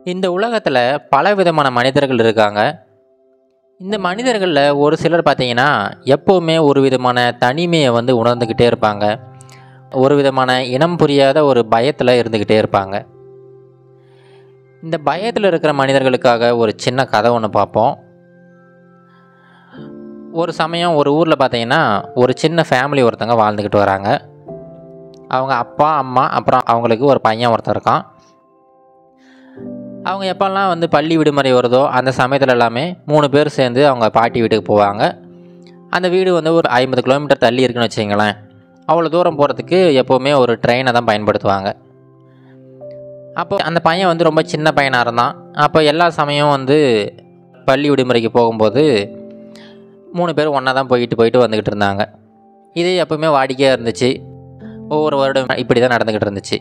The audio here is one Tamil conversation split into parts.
இந்த உலகத்தில் பல விதமான மனிதர்கள் இருக்காங்க இந்த மனிதர்களில் ஒரு சிலர் பார்த்தீங்கன்னா எப்போவுமே ஒரு விதமான தனிமையை வந்து உணர்ந்துக்கிட்டே இருப்பாங்க ஒரு விதமான இனம் புரியாத ஒரு பயத்தில் இருந்துக்கிட்டே இருப்பாங்க இந்த பயத்தில் இருக்கிற மனிதர்களுக்காக ஒரு சின்ன கதை ஒன்று பார்ப்போம் ஒரு சமயம் ஒரு ஊரில் பார்த்தீங்கன்னா ஒரு சின்ன ஃபேமிலி ஒருத்தங்க வாழ்ந்துக்கிட்டு வராங்க அவங்க அப்பா அம்மா அப்புறம் அவங்களுக்கு ஒரு பையன் ஒருத்தன் இருக்கான் அவங்க எப்போல்லாம் வந்து பள்ளி விடுமுறை வருதோ அந்த சமயத்தில் எல்லாமே மூணு பேர் சேர்ந்து அவங்க பாட்டி வீட்டுக்கு போவாங்க அந்த வீடு வந்து ஒரு ஐம்பது கிலோமீட்டர் தள்ளி இருக்குன்னு வச்சுங்களேன் அவ்வளோ தூரம் போகிறதுக்கு எப்போவுமே ஒரு ட்ரெயினை தான் பயன்படுத்துவாங்க அப்போ அந்த பையன் வந்து ரொம்ப சின்ன பையனாக இருந்தான் அப்போ எல்லா சமயம் வந்து பள்ளி விடுமுறைக்கு போகும்போது மூணு பேரும் ஒன்றா தான் போயிட்டு போயிட்டு வந்துக்கிட்டு இருந்தாங்க இது எப்பவுமே வாடிக்கையாக இருந்துச்சு ஒவ்வொரு வருடம் இப்படி தான் நடந்துக்கிட்டு இருந்துச்சு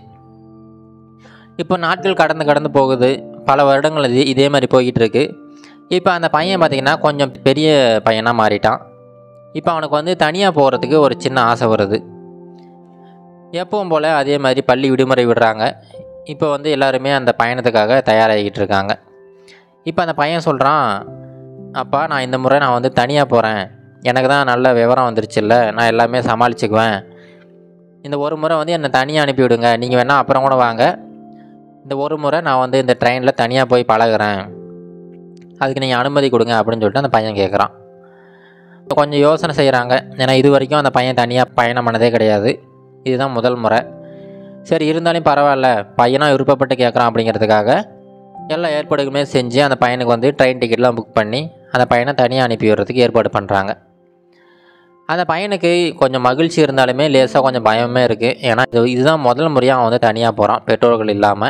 இப்போ நாட்கள் கடந்து கடந்து போகுது பல வருடங்கள் இது இதே மாதிரி போய்கிட்டு இருக்கு இப்போ அந்த பையன் பார்த்திங்கன்னா கொஞ்சம் பெரிய பையனாக மாறிட்டான் இப்போ அவனுக்கு வந்து தனியாக போகிறதுக்கு ஒரு சின்ன ஆசை வருது எப்பவும் போல் அதே மாதிரி பள்ளி விடுமுறை விடுறாங்க இப்போ வந்து எல்லாருமே அந்த பயணத்துக்காக தயாராகிக்கிட்டு இருக்காங்க இப்போ அந்த பையன் சொல்கிறான் அப்பா நான் இந்த முறை நான் வந்து தனியாக போகிறேன் எனக்கு தான் நல்ல விவரம் வந்துருச்சுல்ல நான் எல்லாமே சமாளிச்சுக்குவேன் இந்த ஒரு முறை வந்து என்னை தனியாக அனுப்பி விடுங்க நீங்கள் வேணால் அப்புறம் கூட வாங்க இந்த ஒரு முறை நான் வந்து இந்த ட்ரெயினில் தனியாக போய் பழகுறேன் அதுக்கு நீங்கள் அனுமதி கொடுங்க அப்படின்னு சொல்லிட்டு அந்த பையன் கேட்குறான் கொஞ்சம் யோசனை செய்கிறாங்க ஏன்னா இது வரைக்கும் அந்த பையன் தனியாக பயணம் பண்ணதே கிடையாது இதுதான் முதல் முறை சரி இருந்தாலும் பரவாயில்ல பையனாக விருப்பப்பட்டு கேட்குறான் அப்படிங்கிறதுக்காக எல்லா ஏற்பாடுகளுமே செஞ்சு அந்த பையனுக்கு வந்து ட்ரெயின் டிக்கெட்லாம் புக் பண்ணி அந்த பையனை தனியாக அனுப்பி விடுறதுக்கு ஏற்பாடு பண்ணுறாங்க அந்த பையனுக்கு கொஞ்சம் மகிழ்ச்சி இருந்தாலுமே லேசாக கொஞ்சம் பயமே இருக்குது ஏன்னா இது இதுதான் முதல் முறையாக அவன் வந்து தனியாக போகிறான் பெற்றோர்கள் இல்லாமல்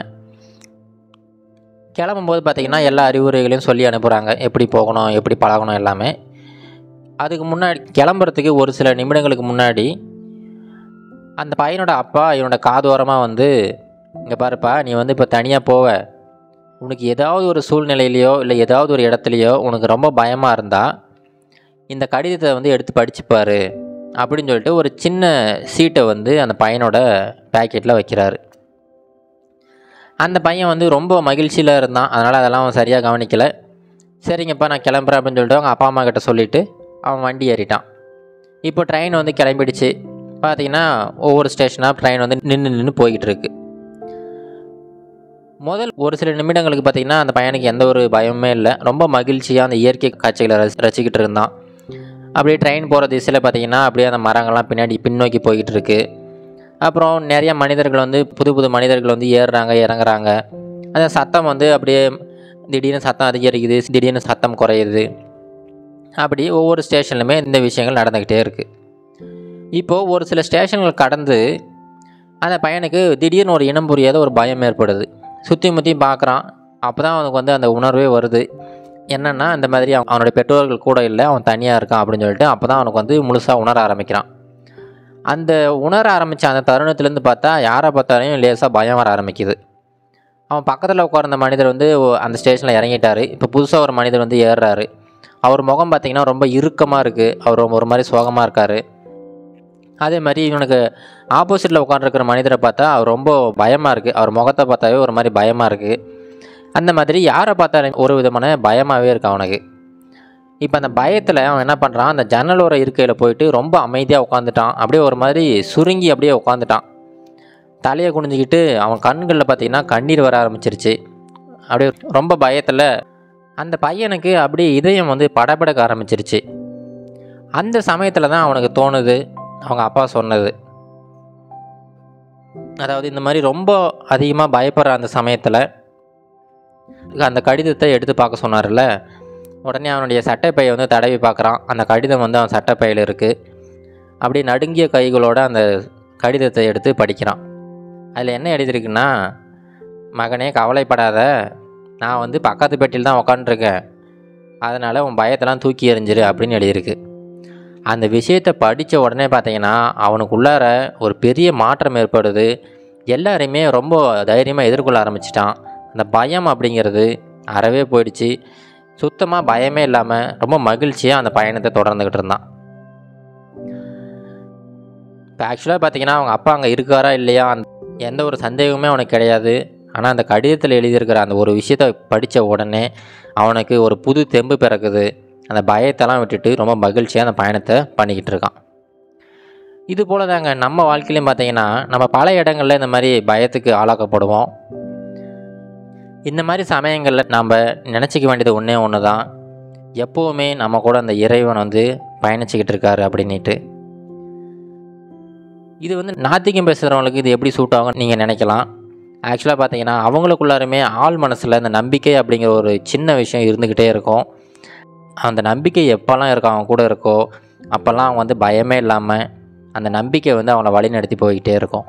கிளம்பும்போது பார்த்திங்கன்னா எல்லா அறிவுரைகளையும் சொல்லி அனுப்புகிறாங்க எப்படி போகணும் எப்படி பழகணும் எல்லாமே அதுக்கு முன்னாடி கிளம்புறதுக்கு ஒரு சில நிமிடங்களுக்கு முன்னாடி அந்த பையனோட அப்பா இவனோட காதோரமாக வந்து இங்கே பாருப்பா நீ வந்து இப்போ தனியாக போவ உனக்கு ஏதாவது ஒரு சூழ்நிலையிலையோ இல்லை ஏதாவது ஒரு இடத்துலையோ உனக்கு ரொம்ப பயமாக இருந்தால் இந்த கடிதத்தை வந்து எடுத்து படிச்சுப்பாரு அப்படின்னு சொல்லிட்டு ஒரு சின்ன சீட்டை வந்து அந்த பையனோட பேக்கெட்டில் வைக்கிறாரு அந்த பையன் வந்து ரொம்ப மகிழ்ச்சியில் இருந்தான் அதனால் அதெல்லாம் அவன் சரியாக கவனிக்கலை சரிங்கப்பா நான் கிளம்புறேன் அப்படின்னு சொல்லிட்டு அவங்க அப்பா அம்மா கிட்ட சொல்லிவிட்டு அவன் வண்டி ஏறிட்டான் இப்போ ட்ரெயின் வந்து கிளம்பிடுச்சு பார்த்தீங்கன்னா ஒவ்வொரு ஸ்டேஷனாக ட்ரெயின் வந்து நின்று நின்று போய்கிட்டு இருக்கு முதல் ஒரு சில நிமிடங்களுக்கு பார்த்திங்கன்னா அந்த பையனுக்கு எந்த ஒரு பயமுமே இல்லை ரொம்ப மகிழ்ச்சியாக அந்த இயற்கை காட்சிகளை ரசி ரசிக்கிட்டு இருந்தான் அப்படியே ட்ரெயின் போகிற திசையில் பார்த்திங்கன்னா அப்படியே அந்த மரங்கள்லாம் பின்னாடி பின்னோக்கி போய்கிட்டு இருக்கு அப்புறம் நிறைய மனிதர்கள் வந்து புது புது மனிதர்கள் வந்து ஏறுறாங்க இறங்குறாங்க அந்த சத்தம் வந்து அப்படியே திடீர்னு சத்தம் அதிகரிக்குது திடீர்னு சத்தம் குறையுது அப்படி ஒவ்வொரு ஸ்டேஷன்லையுமே இந்த விஷயங்கள் நடந்துக்கிட்டே இருக்குது இப்போது ஒரு சில ஸ்டேஷன்கள் கடந்து அந்த பையனுக்கு திடீர்னு ஒரு இனம் புரியாத ஒரு பயம் ஏற்படுது சுற்றி முற்றி பார்க்குறான் அப்போ தான் அவனுக்கு வந்து அந்த உணர்வே வருது என்னென்னா இந்த மாதிரி அவன் அவனுடைய பெற்றோர்கள் கூட இல்லை அவன் தனியாக இருக்கான் அப்படின்னு சொல்லிட்டு அப்போ தான் அவனுக்கு வந்து முழுசாக உணர ஆரம்பிக்கிறான் அந்த உணர ஆரம்பித்த அந்த தருணத்துலேருந்து பார்த்தா யாரை பார்த்தாலையும் லேசாக பயம் வர ஆரம்பிக்குது அவன் பக்கத்தில் உட்கார்ந்த மனிதர் வந்து அந்த ஸ்டேஷனில் இறங்கிட்டார் இப்போ புதுசாக ஒரு மனிதர் வந்து ஏறுறாரு அவர் முகம் பார்த்திங்கன்னா ரொம்ப இறுக்கமாக இருக்குது அவர் ரொம்ப ஒரு மாதிரி சோகமாக இருக்கார் அதே மாதிரி இவனுக்கு ஆப்போசிட்டில் உட்காந்துருக்கிற மனிதரை பார்த்தா அவர் ரொம்ப பயமாக இருக்குது அவர் முகத்தை பார்த்தாவே ஒரு மாதிரி பயமாக இருக்குது அந்த மாதிரி யாரை பார்த்தாலும் ஒரு விதமான பயமாகவே இருக்கு அவனுக்கு இப்போ அந்த பயத்தில் அவன் என்ன பண்ணுறான் அந்த ஜன்னலோர இருக்கையில் போயிட்டு ரொம்ப அமைதியாக உட்காந்துட்டான் அப்படியே ஒரு மாதிரி சுருங்கி அப்படியே உட்காந்துட்டான் தலையை குனிஞ்சிக்கிட்டு அவன் கண்களில் பார்த்தீங்கன்னா கண்ணீர் வர ஆரம்பிச்சிருச்சு அப்படியே ரொம்ப பயத்தில் அந்த பையனுக்கு அப்படியே இதயம் வந்து படபடக்க ஆரம்பிச்சிருச்சு அந்த சமயத்தில் தான் அவனுக்கு தோணுது அவங்க அப்பா சொன்னது அதாவது இந்த மாதிரி ரொம்ப அதிகமாக பயப்படுற அந்த சமயத்தில் அந்த கடிதத்தை எடுத்து பார்க்க சொன்னார்ல உடனே அவனுடைய சட்டைப்பையை வந்து தடவி பார்க்குறான் அந்த கடிதம் வந்து அவன் சட்டைப்பையில் இருக்குது அப்படியே நடுங்கிய கைகளோட அந்த கடிதத்தை எடுத்து படிக்கிறான் அதில் என்ன எழுதியிருக்குன்னா மகனே கவலைப்படாத நான் வந்து பக்கத்து பெட்டியில் தான் உக்காண்ட்ருக்கேன் அதனால் உன் பயத்தெல்லாம் தூக்கி எறிஞ்சிரு அப்படின்னு எழுதியிருக்கு அந்த விஷயத்தை படித்த உடனே பார்த்தீங்கன்னா அவனுக்குள்ளார ஒரு பெரிய மாற்றம் ஏற்படுது எல்லாரையுமே ரொம்ப தைரியமாக எதிர்கொள்ள ஆரம்பிச்சிட்டான் அந்த பயம் அப்படிங்கிறது அறவே போயிடுச்சு சுத்தமாக பயமே இல்லாமல் ரொம்ப மகிழ்ச்சியாக அந்த பயணத்தை தொடர்ந்துக்கிட்டு இருந்தான் இப்போ ஆக்சுவலாக பார்த்தீங்கன்னா அவங்க அப்பா அங்கே இருக்காரா இல்லையா அந்த எந்த ஒரு சந்தேகமே அவனுக்கு கிடையாது ஆனால் அந்த கடிதத்தில் எழுதியிருக்கிற அந்த ஒரு விஷயத்தை படித்த உடனே அவனுக்கு ஒரு புது தெம்பு பிறக்குது அந்த பயத்தெல்லாம் விட்டுட்டு ரொம்ப மகிழ்ச்சியாக அந்த பயணத்தை பண்ணிக்கிட்டு இருக்கான் இது போல தாங்க நம்ம வாழ்க்கையிலையும் பார்த்தீங்கன்னா நம்ம பல இடங்களில் இந்த மாதிரி பயத்துக்கு ஆளாக்கப்படுவோம் இந்த மாதிரி சமயங்களில் நம்ம நினச்சிக்க வேண்டியது ஒன்றே ஒன்று தான் எப்போவுமே நம்ம கூட அந்த இறைவன் வந்து பயணிச்சுக்கிட்டு இருக்காரு அப்படின்ட்டு இது வந்து நாத்திகம் பேசுகிறவங்களுக்கு இது எப்படி சூட் ஆகும் நீங்கள் நினைக்கலாம் ஆக்சுவலாக பார்த்தீங்கன்னா அவங்களுக்குள்ளாருமே ஆள் மனசில் இந்த நம்பிக்கை அப்படிங்கிற ஒரு சின்ன விஷயம் இருந்துக்கிட்டே இருக்கும் அந்த நம்பிக்கை எப்போல்லாம் இருக்கோ அவங்க கூட இருக்கோ அப்போல்லாம் அவங்க வந்து பயமே இல்லாமல் அந்த நம்பிக்கை வந்து அவங்கள வழிநடத்தி போய்கிட்டே இருக்கும்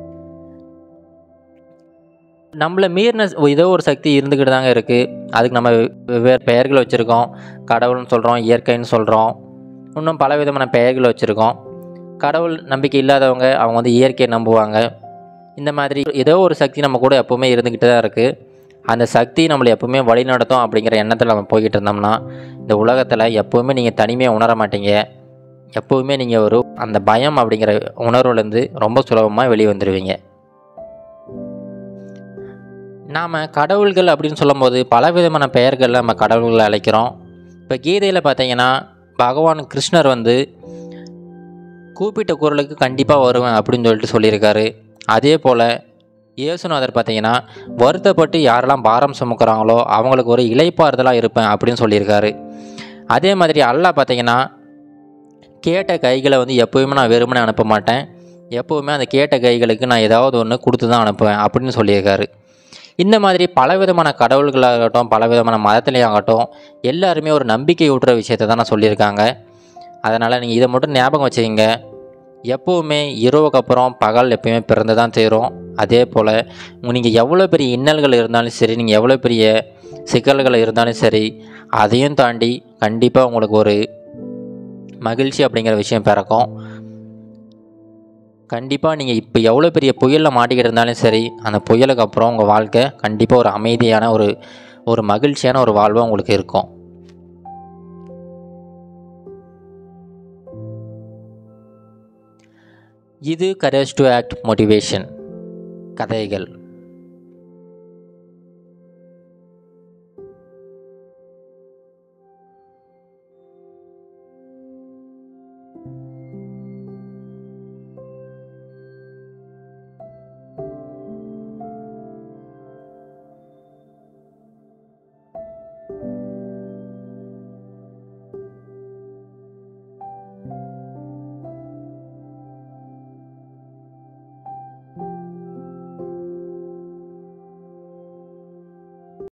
நம்மளை மீறின ஏதோ ஒரு சக்தி இருந்துக்கிட்டு தாங்க இருக்குது அதுக்கு நம்ம வெவ்வேறு பெயர்கள் வச்சுருக்கோம் கடவுள்னு சொல்கிறோம் இயற்கைன்னு சொல்கிறோம் இன்னும் பல விதமான பெயர்கள் வச்சுருக்கோம் கடவுள் நம்பிக்கை இல்லாதவங்க அவங்க வந்து இயற்கையை நம்புவாங்க இந்த மாதிரி ஏதோ ஒரு சக்தி நம்ம கூட எப்போவுமே இருந்துக்கிட்டு தான் இருக்குது அந்த சக்தி நம்மளை எப்போவுமே வழி நடத்தும் அப்படிங்கிற எண்ணத்தில் நம்ம போய்கிட்டு இருந்தோம்னா இந்த உலகத்தில் எப்போவுமே நீங்கள் தனிமையாக உணர மாட்டீங்க எப்போவுமே நீங்கள் ஒரு அந்த பயம் அப்படிங்கிற உணர்வுலேருந்து ரொம்ப சுலபமாக வெளியே வந்துடுவீங்க நாம் கடவுள்கள் அப்படின்னு சொல்லும்போது பல விதமான பெயர்களில் நம்ம கடவுள்களை அழைக்கிறோம் இப்போ கீதையில் பார்த்தீங்கன்னா பகவான் கிருஷ்ணர் வந்து கூப்பிட்ட குரலுக்கு கண்டிப்பாக வருவேன் அப்படின்னு சொல்லிட்டு சொல்லியிருக்காரு அதே போல் இயேசுநாதர் பார்த்தீங்கன்னா வருத்தப்பட்டு யாரெல்லாம் பாரம் சுமக்கிறாங்களோ அவங்களுக்கு ஒரு இலைப்பாறுதலாக இருப்பேன் அப்படின்னு சொல்லியிருக்காரு அதே மாதிரி அல்லாஹ் பார்த்தீங்கன்னா கேட்ட கைகளை வந்து எப்போவுமே நான் வெறுமனே அனுப்ப மாட்டேன் எப்போவுமே அந்த கேட்ட கைகளுக்கு நான் ஏதாவது ஒன்று கொடுத்து தான் அனுப்புவேன் அப்படின்னு சொல்லியிருக்காரு இந்த மாதிரி பலவிதமான கடவுள்களாகட்டும் பலவிதமான மதத்துலேயும் ஆகட்டும் எல்லாருமே ஒரு நம்பிக்கை ஊட்டுற விஷயத்தை தான் நான் சொல்லியிருக்காங்க அதனால் நீங்கள் இதை மட்டும் ஞாபகம் வச்சுக்கிங்க எப்போவுமே இரவுக்கு அப்புறம் பகல் எப்பயுமே பிறந்து தான் தீரும் அதே போல் நீங்கள் எவ்வளோ பெரிய இன்னல்கள் இருந்தாலும் சரி நீங்கள் எவ்வளோ பெரிய சிக்கல்கள் இருந்தாலும் சரி அதையும் தாண்டி கண்டிப்பாக உங்களுக்கு ஒரு மகிழ்ச்சி அப்படிங்கிற விஷயம் பிறக்கும் கண்டிப்பாக நீங்கள் இப்போ எவ்வளோ பெரிய புயலில் மாட்டிக்கிட்டு இருந்தாலும் சரி அந்த புயலுக்கு அப்புறம் உங்கள் வாழ்க்கை கண்டிப்பாக ஒரு அமைதியான ஒரு ஒரு மகிழ்ச்சியான ஒரு வாழ்வாக உங்களுக்கு இருக்கும் இது கரேஜ் டு ஆக்ட் மோட்டிவேஷன் கதைகள்